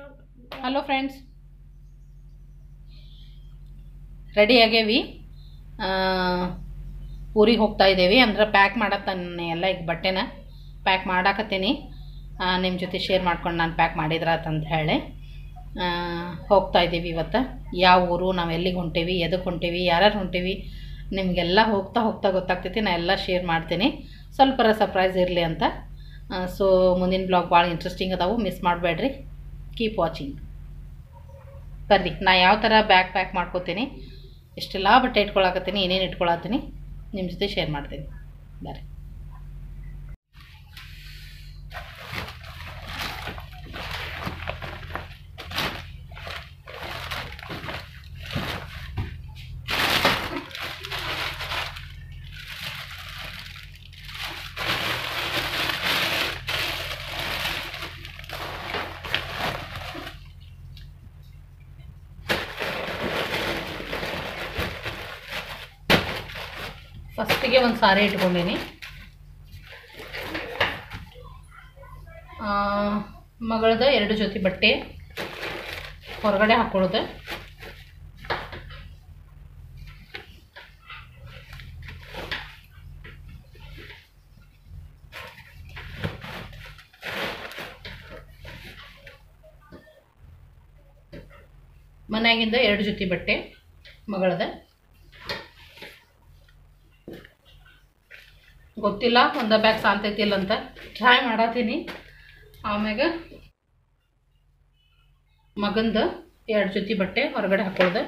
hello friends ready ಆಗೇವಿ ಊರಿಗೆ ಹೋಗ್ತಾ ಇದ್ದೇವೆ ಅಂದ್ರೆ ಪ್ಯಾಕ್ ಮಾಡತ್ತಾನೆ ಎಲ್ಲ ಈಗ ಬಟ್ಟೆನ ಪ್ಯಾಕ್ ಮಾಡಾಕತ್ತೀನಿ ನಿಮ್ಮ ಜೊತೆ ಶೇರ್ ಮಾಡ್ಕೊಂಡು ನಾನು ಪ್ಯಾಕ್ ಮಾಡಿದ್ರಾತಂತ ಹೇಳಿ ಆ, ಹೋಗ್ತಾ ಇದ್ದೀವಿ ಇವತ್ತು ಯಾವ ಊರು ನಾವು ಎಲ್ಲಿಗೆ ಹೊಂಟೇವಿ ಎದಕ್ಕೆ ಹೊಂಟೇವಿ ಯಾರ್ಯಾರು ಹೊಂಟೇವಿ ನಿಮಗೆಲ್ಲ ಹೋಗ್ತಾ ಹೋಗ್ತಾ ಗೊತ್ತಾಗ್ತೈತಿ ನಾ ಎಲ್ಲ ಶೇರ್ ಮಾಡ್ತೀನಿ ಸ್ವಲ್ಪರ ಸರ್ಪ್ರೈಸ್ ಇರಲಿ ಅಂತ ಸೊ ಮುಂದಿನ ಬ್ಲಾಗ್ ಭಾಳ ಇಂಟ್ರೆಸ್ಟಿಂಗ್ ಅದಾವು ಮಿಸ್ ಮಾಡಬೇಡ್ರಿ ಕೀಪ್ ವಾಚಿಂಗ್ ಬರ್ರಿ ನಾ ಯಾವ ಥರ ಬ್ಯಾಗ್ ಪ್ಯಾಕ್ ಮಾಡ್ಕೋತೀನಿ ಎಷ್ಟೆಲ್ಲ ಬಟ್ಟೆ ಇಟ್ಕೊಳಕತ್ತೀನಿ ಏನೇನು ಇಟ್ಕೊಳತ್ತೀನಿ ನಿಮ್ಮ ಜೊತೆ ಶೇರ್ ಮಾಡ್ತೀನಿ ಬರ್ರಿ ಫಸ್ಟಿಗೆ ಒಂದು ಸಾರಿ ಇಟ್ಕೊಂಡೀನಿ ಮಗಳದ ಎರಡು ಜೊತೆ ಬಟ್ಟೆ ಹೊರಗಡೆ ಹಾಕ್ಕೊಳ್ಳೋದು ಮನ್ಯಾಗಿಂದ ಎರಡು ಜೊತೆ ಬಟ್ಟೆ ಮಗಳದ ಗೊತ್ತಿಲ್ಲ ಒಂದ ಬ್ಯಾಗ್ ಸಾಲ್ತೈತಿಲ್ಲ ಅಂತ ಟ್ರೈ ಮಾಡತ್ತೀನಿ ಆಮ್ಯಾಗ ಮಗಂದು ಎರಡು ಜೊತೆ ಬಟ್ಟೆ ಹೊರಗಡೆ ಹಾಕೊಳ್ದೆ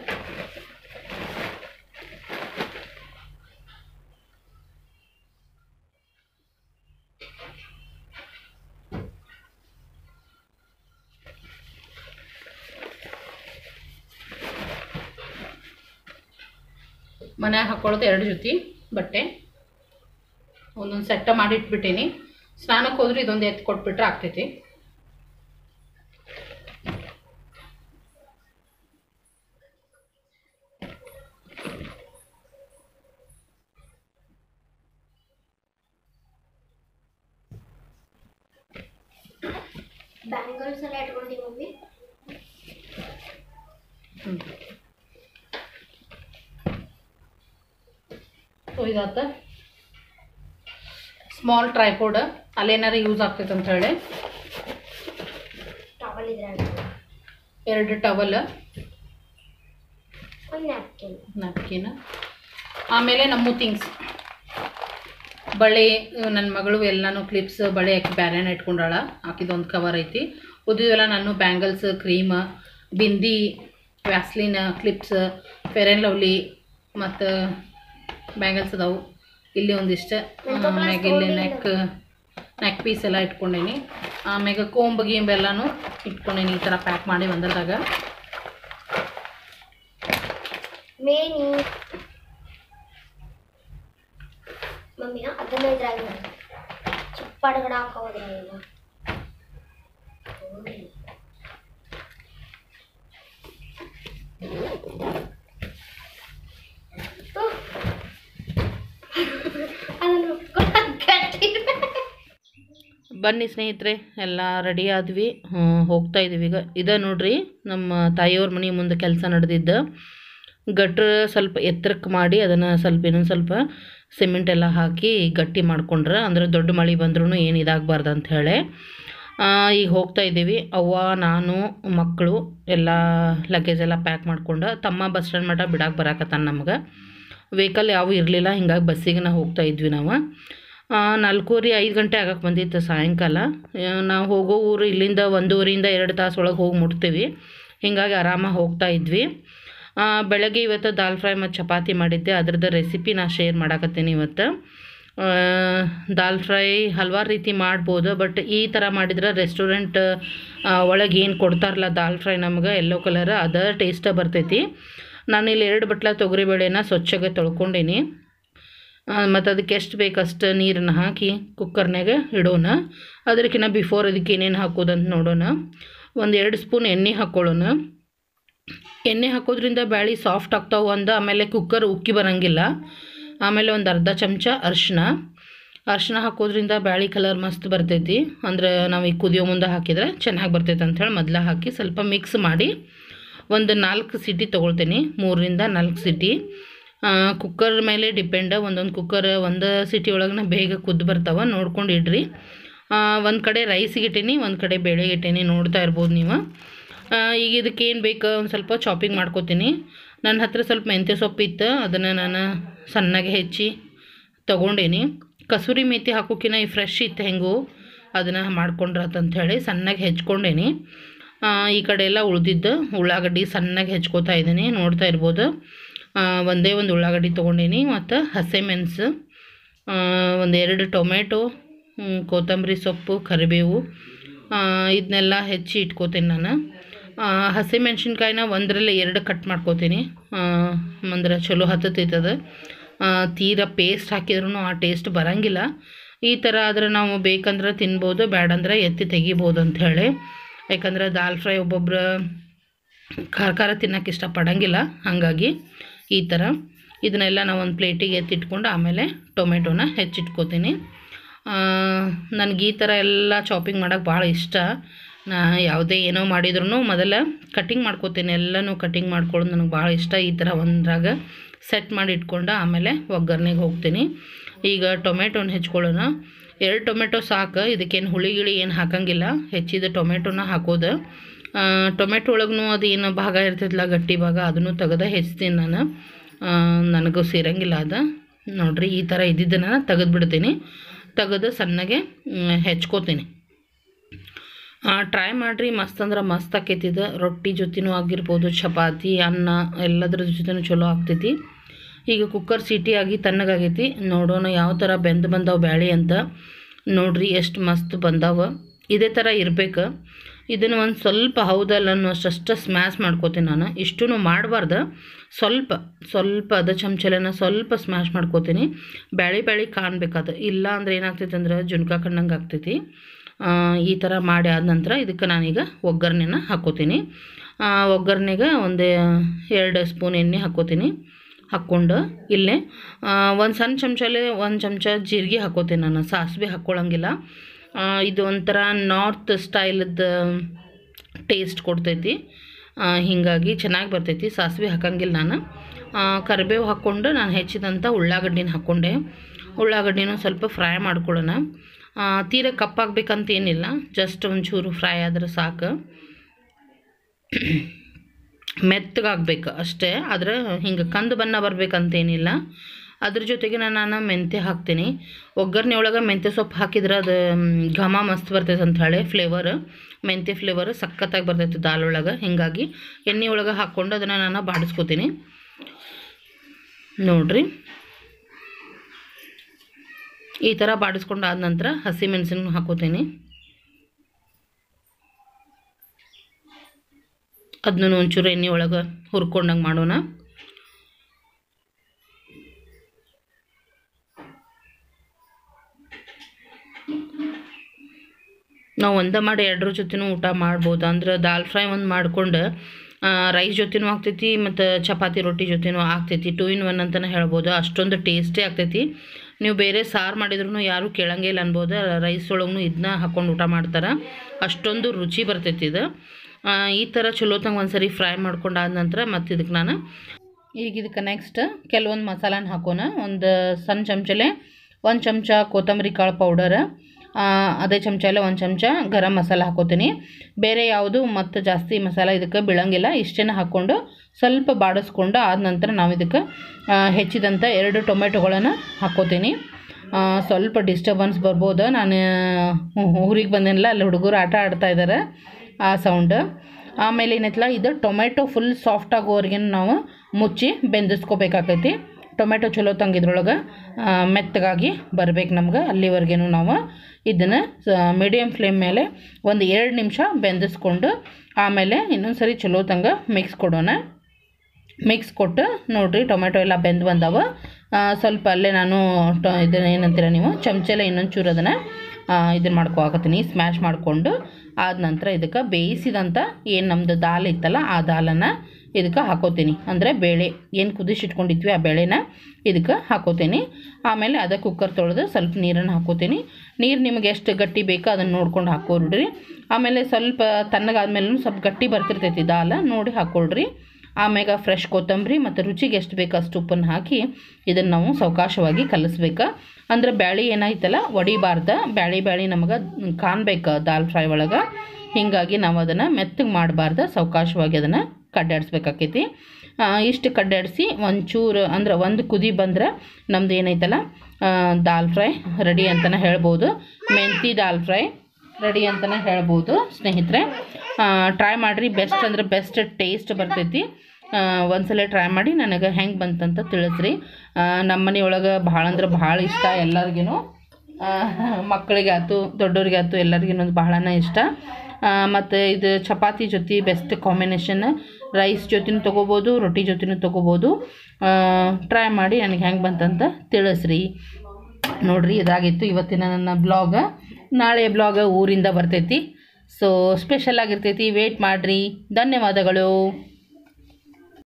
ಮನ್ಯಾಗ ಹಾಕೊಳ್ಳೋದು ಎರಡು ಜೊತೆ ಬಟ್ಟೆ ಒಂದೊಂದು ಸೆಟ್ಟ ಮಾಡಿ ಇಟ್ಬಿಟ್ಟೀನಿ ಸ್ನಾನಕ್ಕೆ ಹೋದ್ರೆ ಇದೊಂದು ಎತ್ತು ಕೊಟ್ಬಿಟ್ರೆ ಆಗ್ತೈತಿ ಬ್ಯಾಂಗಲ್ಸ್ ಎಲ್ಲ ಇಟ್ಕೊಂಡಿ ಮಮ್ಮಿ ಸೊ ಇದಾತ ಸ್ಮಾಲ್ ಟ್ರೈಪೋಡ್ ಅಲ್ಲೇನಾರ ಯೂಸ್ ಆಗ್ತೈತೆ ಅಂತ ಹೇಳಿ ಟವಲ್ ಇದ್ರೆ ಎರಡು ಟವಲ್ ಒಂದು ನ್ಯಾಪ್ಕಿನ್ ನ್ಯಾಪ್ಕಿನ್ ಆಮೇಲೆ ನಮ್ಮ ಥಿಂಗ್ಸ್ ಬಳೆ ನನ್ನ ಮಗಳು ಎಲ್ಲನೂ ಕ್ಲಿಪ್ಸ್ ಬಳೆ ಹಾಕಿ ಬ್ಯಾರೆನ ಇಟ್ಕೊಂಡಾಳ ಹಾಕಿದೊಂದು ಕವರ್ ಐತಿ ಉಳಿದಿವೆಲ್ಲ ನಾನು bangles cream bindi Vaseline clips Fair and Lovely ಮತ್ತು ಬ್ಯಾಂಗಲ್ಸ್ ಅದಾವು ಇಲ್ಲಿ ಒಂದಿಷ್ಟು ಆಮ್ಯಾಗ ಇಲ್ಲಿ ನೆಕ್ ನೆಕ್ ಪೀಸ್ ಎಲ್ಲ ಇಟ್ಕೊಂಡೀನಿ ಆಮ್ಯಾಗ ಕೋಂಬ್ ಗೀಂಬ್ ಎಲ್ಲನೂ ಇಟ್ಕೊಂಡೀನಿ ಈ ಥರ ಪ್ಯಾಕ್ ಮಾಡಿ ಒಂದ್ರದಾಗ ಮೇನಿ ಮಮ್ಮಿ ಅದನ್ನ ಇದ್ರಾಗ ಚಿಪ್ಪಾಡುಗಡ ಹಾಕೋದ್ರಾಗ ಅದನ್ನು ಗಟ್ಟಿ ಬನ್ನಿ ಸ್ನೇಹಿತರೆ ಎಲ್ಲ ರೆಡಿ ಆದ್ವಿ ಹ್ಮ್, ಹೋಗ್ತಾ ಇದೀವಿ ಈಗ ಇದ ನೋಡ್ರಿ ನಮ್ಮ ತಾಯಿಯವ್ರ ಮನೆ ಮುಂದೆ ಕೆಲಸ ನಡೆದಿದ್ದ ಗಟ್ರ ಸ್ವಲ್ಪ ಎತ್ತರಕ್ಕೆ ಮಾಡಿ ಅದನ್ನು ಸ್ವಲ್ಪ ಇನ್ನೊಂದು ಸ್ವಲ್ಪ ಸಿಮೆಂಟ್ ಎಲ್ಲ ಹಾಕಿ ಗಟ್ಟಿ ಮಾಡ್ಕೊಂಡ್ರೆ ಅಂದ್ರೆ ದೊಡ್ಡ ಮಳೆ ಬಂದ್ರೂ ಏನು ಇದಾಗಬಾರ್ದು ಅಂತ ಹೇಳಿ ಆ, ಈಗ ಹೋಗ್ತಾ ಇದ್ದೀವಿ ಅವ್ವ ನಾನು ಮಕ್ಕಳು ಎಲ್ಲ ಲಗೇಜ್ ಎಲ್ಲ ಪ್ಯಾಕ್ ಮಾಡ್ಕೊಂಡು ತಮ್ಮ ಬಸ್ ಸ್ಟ್ಯಾಂಡ್ ಮಟ್ಟ ಬಿಡಕ್ಕೆ ಬರಾಕತ್ತಾನ ನಮ್ಗೆ ವೆಹಿಕಲ್ ಯಾವೂ ಇರಲಿಲ್ಲ ಹಿಂಗಾಗಿ ಬಸ್ಸಿಗೆ ನಾವು ಹೋಗ್ತಾ ಇದ್ವಿ ನಾವು ಆ, ನಾಲ್ಕೂವರೆ ಐದು ಗಂಟೆ ಆಗಕ್ಕೆ ಬಂದಿತ್ತು ಸಾಯಂಕಾಲ ಆ, ನಾವು ಹೋಗೋ ಊರು ಇಲ್ಲಿಂದ ಒಂದೂವರೆಯಿಂದ ಎರಡು ತಾಸು ಒಳಗೆ ಹೋಗಿ ಮುಟ್ತೀವಿ ಹಿಂಗಾಗಿ ಆರಾಮಾಗಿ ಹೋಗ್ತಾ ಇದ್ವಿ ಆ, ಬೆಳಗ್ಗೆ ಇವತ್ತು ದಾಲ್ ಫ್ರೈ ಮತ್ತು ಚಪಾತಿ ಮಾಡಿದ್ದೆ ಅದ್ರದ್ದು ರೆಸಿಪಿ ನಾ ಶೇರ್ ಮಾಡಾಕತ್ತೀನಿ ಇವತ್ತು ಆ, ದಾಲ್ ಫ್ರೈ ಹಲವಾರು ರೀತಿ ಮಾಡ್ಬೋದು ಬಟ್ ಈ ಥರ ಮಾಡಿದ್ರೆ ರೆಸ್ಟೋರೆಂಟ್ ಒಳಗೆ ಏನು ಕೊಡ್ತಾರಲ್ಲ ದಾಲ್ ಫ್ರೈ ನಮ್ಗೆ ಎಲ್ಲೋ ಕಲರ್ ಅದ ಟೇಸ್ಟ ಬರ್ತೈತಿ ನಾನಿಲ್ಲಿ ಎರಡು ಬಟ್ಲ ತೊಗರಿಬೇಳೆನ ಸ್ವಚ್ಛಗೆ ತೊಳ್ಕೊಂಡೀನಿ ಮತ್ತು ಅದಕ್ಕೆ ಎಷ್ಟು ಬೇಕಷ್ಟು ನೀರನ್ನು ಹಾಕಿ ಕುಕ್ಕರ್ನಾಗ ಇಡೋಣ ಅದಕ್ಕಿಂತ ಬಿಫೋರ್ ಅದಕ್ಕೆ ಏನೇನು ಹಾಕೋದಂತ ನೋಡೋಣ ಒಂದು ಎರಡು ಸ್ಪೂನ್ ಎಣ್ಣೆ ಹಾಕ್ಕೊಳ್ಳೋಣ ಎಣ್ಣೆ ಹಾಕೋದ್ರಿಂದ ಬ್ಯಾಳಿ ಸಾಫ್ಟ್ ಆಗ್ತಾವೆ ಒಂದು ಆಮೇಲೆ ಕುಕ್ಕರ್ ಉಕ್ಕಿ ಬರೋಂಗಿಲ್ಲ ಆಮೇಲೆ ಒಂದು ಅರ್ಧ ಚಮಚ ಅರಿಶಿನ ಅರಿಶಿನ ಹಾಕೋದ್ರಿಂದ ಬ್ಯಾಳಿ ಕಲರ್ ಮಸ್ತ್ ಬರ್ತೈತಿ ಅಂದ್ರೆ ನಾವು ಈ ಕುದಿಯೋ ಮುಂದೆ ಹಾಕಿದ್ರೆ ಚೆನ್ನಾಗಿ ಬರ್ತೈತೆ ಅಂಥೇಳಿ ಮೊದಲ ಹಾಕಿ ಸ್ವಲ್ಪ ಮಿಕ್ಸ್ ಮಾಡಿ ಒಂದು ನಾಲ್ಕು ಸಿಟಿ ತೊಗೊಳ್ತೀನಿ ಮೂರರಿಂದ ನಾಲ್ಕು ಸಿಟಿ ಕುಕ್ಕರ್ ಮೇಲೆ ಡಿಪೆಂಡ್ ಒಂದೊಂದು ಕುಕ್ಕರ್ ಒಂದು ಸಿಟಿ ಒಳಗೆ ಬೇಗ ಕುದ್ದು ಬರ್ತಾವೆ ನೋಡ್ಕೊಂಡು ಇಡ್ರಿ ಒಂದು ಕಡೆ ರೈಸಿಗೆ ಇಟ್ಟೀನಿ ಒಂದು ಕಡೆ ಬೇಳೆಗೆ ಇಟ್ಟೀನಿ ನೋಡ್ತಾ ಇರ್ಬೋದು ನೀವು ಆ, ಈಗ ಇದಕ್ಕೆ ಏನು ಬೇಕು ಒಂದು ಸ್ವಲ್ಪ ಚಾಪಿಂಗ್ ಮಾಡ್ಕೋತೀನಿ ನನ್ನ ಹತ್ರ ಸ್ವಲ್ಪ ಮೆಂತ್ಯ ಸೊಪ್ಪು ಇತ್ತು ಅದನ್ನು ನಾನು ಸಣ್ಣಗೆ ಹೆಚ್ಚಿ ತೊಗೊಂಡೇನಿ ಕಸೂರಿ ಮೇಥಿ ಹಾಕೋಕಿನ ಈ ಫ್ರೆಶ್ ಇತ್ತು ಹೆಂಗು ಅದನ್ನು ಮಾಡ್ಕೊಂಡ್ರತ್ತಂತ ಹೇಳಿ ಸಣ್ಣಗೆ ಹೆಚ್ಕೊಂಡೇನಿ ಆ, ಈ ಕಡೆ ಎಲ್ಲ ಉಳ್ದಿದ್ದು ಉಳ್ಳಾಗಡ್ಡಿ ಸಣ್ಣಗೆ ಹೆಚ್ಕೋತಾ ಇದ್ದೀನಿ ನೋಡ್ತಾ ಇರ್ಬೋದು ಆ, ಒಂದೇ ಒಂದು ಉಳ್ಳಾಗಡ್ಡಿ ತೊಗೊಂಡೀನಿ ಮತ್ತು ಹಸಿಮೆಣಸು ಒಂದು ಎರಡು ಟೊಮೆಟೊ ಹ್ಮ್, ಕೊತ್ತಂಬರಿ ಸೊಪ್ಪು ಕರಿಬೇವು ಇದನ್ನೆಲ್ಲ ಹೆಚ್ಚಿ ಇಟ್ಕೋತೀನಿ ನಾನು ಹಸಿಮೆಣ್ಸಿನ್ಕಾಯಿನ ಒಂದರಲ್ಲಿ ಎರಡು ಕಟ್ ಮಾಡ್ಕೋತೀನಿ ಅಂದ್ರೆ ಚಲೋ ಹತ್ತತೈತದ ತೀರಾ ಪೇಸ್ಟ್ ಹಾಕಿದ್ರೂ ಆ ಟೇಸ್ಟ್ ಬರೋಂಗಿಲ್ಲ ಈ ಥರ ಆದ್ರೆ ನಾವು ಬೇಕಂದ್ರೆ ತಿನ್ಬೋದು ಬ್ಯಾಡಂದ್ರೆ ಎತ್ತಿ ತೆಗಿಬೋದು ಅಂಥೇಳಿ ಯಾಕಂದ್ರೆ ದಾಲ್ ಫ್ರೈ ಒಬ್ಬೊಬ್ರು ಖಾರ ಖಾರ ತಿನ್ನೋಕೆ ಇಷ್ಟಪಡೋಂಗಿಲ್ಲ ಹಾಗಾಗಿ ಈ ಥರ ಇದನ್ನೆಲ್ಲ ನಾವು ಒಂದು ಪ್ಲೇಟಿಗೆ ಎತ್ತಿಟ್ಕೊಂಡು ಆಮೇಲೆ ಟೊಮೆಟೊನ ಹೆಚ್ಚಿಟ್ಕೋತೀನಿ ನನಗೆ ಈ ಥರ ಎಲ್ಲ ಚಾಪಿಂಗ್ ಮಾಡೋಕ್ಕೆ ಭಾಳ ಇಷ್ಟ ನಾ ಯಾವುದೇ ಏನೋ ಮಾಡಿದ್ರು ಮೊದಲ ಕಟಿಂಗ್ ಮಾಡ್ಕೋತೀನಿ ಎಲ್ಲನೂ ಕಟಿಂಗ್ ಮಾಡ್ಕೊಳ್ಳೋದು ನನಗೆ ಭಾಳ ಇಷ್ಟ ಈ ಥರ ಒಂದ್ರಾಗ ಸೆಟ್ ಮಾಡಿ ಇಟ್ಕೊಂಡು ಆಮೇಲೆ ಒಗ್ಗರಣೆಗೆ ಹೋಗ್ತೀನಿ ಈಗ ಟೊಮೆಟೊನ ಹೆಚ್ಕೊಳ್ಳೋಣ ಎರಡು ಟೊಮೆಟೊ ಸಾಕು ಇದಕ್ಕೇನು ಹುಳಿ ಗಿಳಿ ಏನು ಹಾಕಂಗಿಲ್ಲ ಹೆಚ್ಚಿದ ಟೊಮೆಟೊನ ಹಾಕೋದು ಆ, ಟೊಮೆಟೊ ಒಳಗೂ ಅದು ಏನು ಭಾಗ ಇರ್ತೈತಲ್ಲ ಗಟ್ಟಿ ಭಾಗ ಅದನ್ನು ತೆಗೆದು ಹೆಚ್ಚ್ತೀನಿ ನಾನು ಆ, ನನಗೂ ಸೇರಂಗಿಲ್ಲ ಅದು ನೋಡ್ರಿ ಈ ಥರ ಇದ್ದಿದ್ದನ್ನು ತೆಗೆದು ಬಿಡ್ತೀನಿ ತೆಗೆದು ಸಣ್ಣಗೆ ಮ್, ಹೆಚ್ಕೋತೀನಿ ಟ್ರೈ ಮಾಡಿರಿ ಮಸ್ತ್ ಅಂದ್ರೆ ಮಸ್ತ್ ಆಕೈತಿದು ರೊಟ್ಟಿ ಜೊತೆನೂ ಆಗಿರ್ಬೋದು ಚಪಾತಿ ಅನ್ನ ಎಲ್ಲದ್ರ ಜೊತೆನೂ ಚಲೋ ಆಗ್ತೈತಿ ಈಗ ಕುಕ್ಕರ್ ಸೀಟಿ ಆಗಿ ತಣ್ಣಗಾಗೈತಿ ನೋಡೋಣ ಯಾವ ಥರ ಬೆಂದು ಬಂದಾವ ಬ್ಯಾಳಿ ಅಂತ ನೋಡ್ರಿ ಎಷ್ಟು ಮಸ್ತ್ ಬಂದಾವ ಇದೇ ಥರ ಇರ್ಬೇಕು ಇದನ್ನು ಒಂದು ಸ್ವಲ್ಪ ಹೌದಲ್ಲ ಅನ್ನೋಷ್ಟಷ್ಟು ಸ್ಮ್ಯಾಶ್ ಮಾಡ್ಕೋತೀನಿ ನಾನು ಇಷ್ಟೂ ಮಾಡಬಾರ್ದು ಸ್ವಲ್ಪ ಸ್ವಲ್ಪ ಅದ ಚಮಚಲೆನ ಸ್ವಲ್ಪ ಸ್ಮ್ಯಾಶ್ ಮಾಡ್ಕೋತೀನಿ ಬ್ಯಾಳಿ ಬ್ಯಾಳಿ ಕಾಣ್ಬೇಕದು ಇಲ್ಲ ಅಂದ್ರೆ ಏನಾಗ್ತೈತೆ ಅಂದ್ರೆ ಜುನ್ಕ ಕಂಡಂಗೆ ಆಗ್ತೈತಿ ಆ, ಈ ಥರ ಮಾಡಿ ಆದ ನಂತರ ಇದಕ್ಕೆ ನಾನೀಗ ಒಗ್ಗರಣೆನ ಹಾಕ್ಕೋತೀನಿ ಆ, ಒಗ್ಗರಣೆಗೆ ಒಂದು ಎರಡು ಸ್ಪೂನ್ ಎಣ್ಣೆ ಹಾಕ್ಕೋತೀನಿ ಹಾಕ್ಕೊಂಡು ಇಲ್ಲೇ ಒಂದು ಸಣ್ಣ ಚಮಚಲ್ಲಿ ಒಂದು ಚಮಚ ಜೀರಿಗೆ ಹಾಕ್ಕೋತೀನಿ ನಾನು ಸಾಸಿವೆ ಹಾಕ್ಕೊಳಂಗಿಲ್ಲ ಆ, ಇದು ಒಂಥರ ನಾರ್ತ್ ಸ್ಟೈಲದ್ದು ಟೇಸ್ಟ್ ಕೊಡ್ತೈತಿ ಆ, ಹೀಗಾಗಿ ಚೆನ್ನಾಗಿ ಬರ್ತೈತಿ ಸಾಸಿವೆ ಹಾಕಂಗಿಲ್ಲ ನಾನು ಆ, ಕರಿಬೇವು ಹಾಕ್ಕೊಂಡು ನಾನು ಹೆಚ್ಚಿದಂಥ ಉಳ್ಳಾಗಡ್ಡಿನ ಹಾಕ್ಕೊಂಡೆ ಉಳ್ಳಾಗಡ್ಡಿನೂ ಸ್ವಲ್ಪ ಫ್ರೈ ಮಾಡ್ಕೊಳ್ಳೋಣ ಆ, ತೀರ ಕಪ್ಪಾಗಬೇಕಂತ ಏನಿಲ್ಲ ಜಸ್ಟ್ ಒಂಚೂರು ಫ್ರೈ ಆದ್ರೆ ಸಾಕು ಮೆತ್ತಗಾಗಬೇಕು ಅಷ್ಟೇ ಆದರೆ ಹಿಂಗೆ ಕಂದು ಬಣ್ಣ ಬರಬೇಕಂತೇನಿಲ್ಲ ಅದ್ರ ಜೊತೆಗೆ ನಾನು ಮೆಂತ್ಯ ಹಾಕ್ತೀನಿ ಒಗ್ಗರಣೆ ಒಳಗೆ ಮೆಂತ್ಯ ಸೊಪ್ಪು ಹಾಕಿದ್ರೆ ಅದು ಮ್, ಘಮ ಮಸ್ತ್ ಬರ್ತೈತೆ ಅಂತ ಹೇಳಿ ಫ್ಲೇವರ್ ಮೆಂತ್ಯ ಫ್ಲೇವರ್ ಸಖತ್ತಾಗಿ ಬರ್ತೈತೆ ದಾಲ್ ಒಳಗೆ ಹೀಗಾಗಿ ಎಣ್ಣೆ ಒಳಗೆ ಹಾಕ್ಕೊಂಡು ಅದನ್ನು ನಾನು ಬಾಡಿಸ್ಕೋತೀನಿ ನೋಡ್ರಿ ಈ ಥರ ಬಾಡಿಸ್ಕೊಂಡು ಆದ ನಂತರ ಹಸಿಮೆಣಸಿನ ಹಾಕೋತೀನಿ ಅದನ್ನು ಒಂಚೂರು ಎಣ್ಣೆ ಒಳಗೆ ಹುರ್ಕೊಂಡಂಗೆ ಮಾಡೋಣ ನಾವು ಒಂದೇ ಮಾಡಿ ಎರಡರ ಜೊತೆನೂ ಊಟ ಮಾಡ್ಬೋದು ಅಂದ್ರೆ ದಾಲ್ ಫ್ರೈ ಒಂದು ಮಾಡ್ಕೊಂಡು ರೈಸ್ ಜೊತೆನೂ ಆಗ್ತೈತಿ ಮತ್ತು ಚಪಾತಿ ರೊಟ್ಟಿ ಜೊತೆನೂ ಆಗ್ತೈತಿ ಟೂ ಇನ್ ಒನ್ ಅಂತಲೇ ಹೇಳ್ಬೋದು ಅಷ್ಟೊಂದು ಟೇಸ್ಟೇ ಆಗ್ತೈತಿ ನೀವು ಬೇರೆ ಸಾರು ಮಾಡಿದ್ರು ಯಾರೂ ಕೇಳಂಗೇ ಇಲ್ಲ ಅನ್ಬೋದು ರೈಸ್ ಒಳಗೂ ಇದನ್ನ ಹಾಕ್ಕೊಂಡು ಊಟ ಮಾಡ್ತಾರೆ ಅಷ್ಟೊಂದು ರುಚಿ ಬರ್ತೈತಿ ಇದು ಆ, ಈ ಥರ ಚಲೋತಂಗೆ ಒಂದು ಸರಿ ಫ್ರೈ ಮಾಡ್ಕೊಂಡು ಆದ ನಂತರ ಮತ್ತು ಇದಕ್ಕೆ ನಾನು ಈಗ ಇದಕ್ಕೆ ನೆಕ್ಸ್ಟ್ ಕೆಲವೊಂದು ಮಸಾಲಾನ ಹಾಕೋಣ ಒಂದು ಸಣ್ಣ ಚಮಚಲೆ ಒಂದು ಚಮಚ ಕೊತ್ತಂಬರಿ ಕಾಳು ಪೌಡರ್ ಅದೇ ಚಮಚಲೆ ಒಂದು ಚಮಚ ಗರಂ ಮಸಾಲ ಹಾಕೋತೀನಿ ಬೇರೆ ಯಾವುದು ಮತ್ತು ಜಾಸ್ತಿ ಮಸಾಲ ಇದಕ್ಕೆ ಬೀಳಂಗಿಲ್ಲ ಇಷ್ಟೇನ ಹಾಕ್ಕೊಂಡು ಸ್ವಲ್ಪ ಬಾಡಿಸ್ಕೊಂಡು ಆದ ನಂತರ ನಾವು ಇದಕ್ಕೆ ಆ, ಹೆಚ್ಚಿದಂಥ ಎರಡು ಟೊಮೆಟೊಗಳನ್ನು ಹಾಕ್ಕೋತೀನಿ ಆ, ಸ್ವಲ್ಪ ಡಿಸ್ಟರ್ಬೆನ್ಸ್ ಬರ್ಬೋದು ನಾನು ಊರಿಗೆ ಬಂದೇನಲ್ಲ ಅಲ್ಲಿ ಹುಡುಗರು ಆಟ ಆಡ್ತಾ ಇದ್ದಾರೆ ಆ ಸೌಂಡ್ ಆಮೇಲೆ ಏನೈತಲ್ಲ ಇದು ಟೊಮೆಟೊ ಫುಲ್ ಸಾಫ್ಟ್ ಆಗೋವರೆಗೆ ನಾವು ಮುಚ್ಚಿ ಬೆಂದಿಸ್ಕೋಬೇಕಾಕೈತಿ ಟೊಮೆಟೊ ಚಲೋ ತಂಗಿದ್ರೊಳಗೆ ಮೆತ್ತಗಾಗಿ ಬರ್ಬೇಕು ನಮ್ಗೆ ಅಲ್ಲಿವರೆಗೂ ನಾವು ಇದನ್ನು ಮೀಡಿಯಮ್ ಫ್ಲೇಮ್ ಮೇಲೆ ಒಂದು ಎರಡು ನಿಮಿಷ ಬೆಂದಿಸ್ಕೊಂಡು ಆಮೇಲೆ ಇನ್ನೊಂದು ಸರಿ ಚಲೋ ತಂಗ ಮಿಕ್ಸ್ ಕೊಡೋಣ ಮಿಕ್ಸ್ ಕೊಟ್ಟು ನೋಡಿರಿ ಟೊಮೆಟೊ ಎಲ್ಲ ಬೆಂದು ಬಂದಾವ ಆ, ಸ್ವಲ್ಪ ಅಲ್ಲೇ ನಾನು ಟೊ ಇದನ್ನ ಏನಂತೀರ ನೀವು ಚಮಚೆಲ್ಲ ಇನ್ನೊಂದು ಚೂರು ಅದನ್ನು ಇದನ್ನು ಮಾಡ್ಕೋಕತ್ತೀನಿ ಸ್ಮ್ಯಾಶ್ ಮಾಡಿಕೊಂಡು ಆದ ನಂತರ ಇದಕ್ಕೆ ಬೇಯಿಸಿದಂಥ ಏನು ನಮ್ಮದು ದಾಲ್ ಇತ್ತಲ್ಲ ಆ ದಾಲನ್ನು ಇದಕ್ಕೆ ಹಾಕೋತೀನಿ ಅಂದರೆ ಬೇಳೆ ಏನು ಕುದಿಸಿಟ್ಕೊಂಡಿದ್ವಿ ಆ ಬೇಳೆನ ಇದಕ್ಕೆ ಹಾಕೋತೀನಿ ಆಮೇಲೆ ಅದ ಕುಕ್ಕರ್ ತೊಳೆದು ಸ್ವಲ್ಪ ನೀರನ್ನು ಹಾಕೋತೀನಿ ನೀರು ನಿಮಗೆ ಎಷ್ಟು ಗಟ್ಟಿ ಬೇಕೋ ಅದನ್ನು ನೋಡ್ಕೊಂಡು ಹಾಕೋಳ್ರಿ ಆಮೇಲೆ ಸ್ವಲ್ಪ ತಣ್ಣಗಾದ್ಮೇಲೆ ಸ್ವಲ್ಪ ಗಟ್ಟಿ ಬರ್ತಿರ್ತೈತಿ ದಾಲ ನೋಡಿ ಹಾಕ್ಕೊಳ್ರಿ ಆಮ್ಯಾಗ ಫ್ರೆಶ್ ಕೊತ್ತಂಬರಿ ಮತ್ತು ರುಚಿಗೆ ಎಷ್ಟು ಬೇಕು ಅಷ್ಟು ಉಪ್ಪನ್ನು ಹಾಕಿ ಇದನ್ನು ನಾವು ಸಾವಕಾಶವಾಗಿ ಕಲಿಸ್ಬೇಕು ಅಂದ್ರೆ ಬ್ಯಾಳಿ ಏನಾಯ್ತಲ್ಲ ಒಡಿಬಾರ್ದ ಬ್ಯಾಳಿ ಬ್ಯಾಳಿ ನಮಗೆ ಕಾಣ್ಬೇಕು ದಾಲ್ ಫ್ರೈ ಒಳಗೆ ಹೀಗಾಗಿ ನಾವು ಅದನ್ನು ಮೆತ್ತಗೆ ಮಾಡಬಾರ್ದು ಸಾವಕಾಶವಾಗಿ ಅದನ್ನು ಕಡ್ಡಾಡಿಸ್ಬೇಕಾಕೈತಿ ಆ, ಇಷ್ಟು ಕಡ್ಡಾಡಿಸಿ ಒಂಚೂರು ಅಂದ್ರೆ ಒಂದು ಕುದಿ ಬಂದ್ರೆ ನಮ್ದು ಏನೈತಲ್ಲ ಆ, ದಾಲ್ ಫ್ರೈ ರೆಡಿ ಅಂತಲೇ ಹೇಳ್ಬೋದು ಮೆಂತಿ ದಾಲ್ ಫ್ರೈ ರೆಡಿ ಅಂತಲೇ ಹೇಳ್ಬೋದು ಸ್ನೇಹಿತರೆ ಟ್ರೈ ಮಾಡಿರಿ ಬೆಸ್ಟ್ ಅಂದ್ರೆ ಬೆಸ್ಟ್ ಟೇಸ್ಟ್ ಬರ್ತೈತಿ ಆ, ಒಂದ್ಸಲ ಟ್ರೈ ಮಾಡಿ ನನಗೆ ಹೆಂಗೆ ಬಂತಂತ ತಿಳಿಸ್ರಿ ಆ, ನಮ್ಮ ಮನೆಯೊಳಗೆ ಭಾಳ ಅಂದ್ರೆ ಭಾಳ ಇಷ್ಟ ಎಲ್ಲರಿಗೂ ಮಕ್ಕಳಿಗೆ ಆಯ್ತು ದೊಡ್ಡವ್ರಿಗೆ ಆಯ್ತು ಎಲ್ಲರಿಗೂ ಬಹಳನೇ ಇಷ್ಟ ಮತ್ತು ಇದು ಚಪಾತಿ ಜೊತೆ ಬೆಸ್ಟ್ ಕಾಂಬಿನೇಷನ್ ರೈಸ್ ಜೊತೆನೂ ತೊಗೋಬೋದು ರೊಟ್ಟಿ ಜೊತೆನೂ ತೊಗೋಬೋದು ಟ್ರೈ ಮಾಡಿ ನನಗೆ ಹೆಂಗೆ ಬಂತಂತ ತಿಳಿಸ್ರಿ ನೋಡ್ರಿ ಇದಾಗಿತ್ತು ಇವತ್ತಿನ ನನ್ನ ಬ್ಲಾಗ ನಾಳೆ ಬ್ಲಾಗ ಊರಿಂದ ಬರ್ತೈತಿ ಸೊ ಸ್ಪೆಷಲ್ ಆಗಿರ್ತೈತಿ ವೇಟ್ ಮಾಡಿರಿ ಧನ್ಯವಾದಗಳು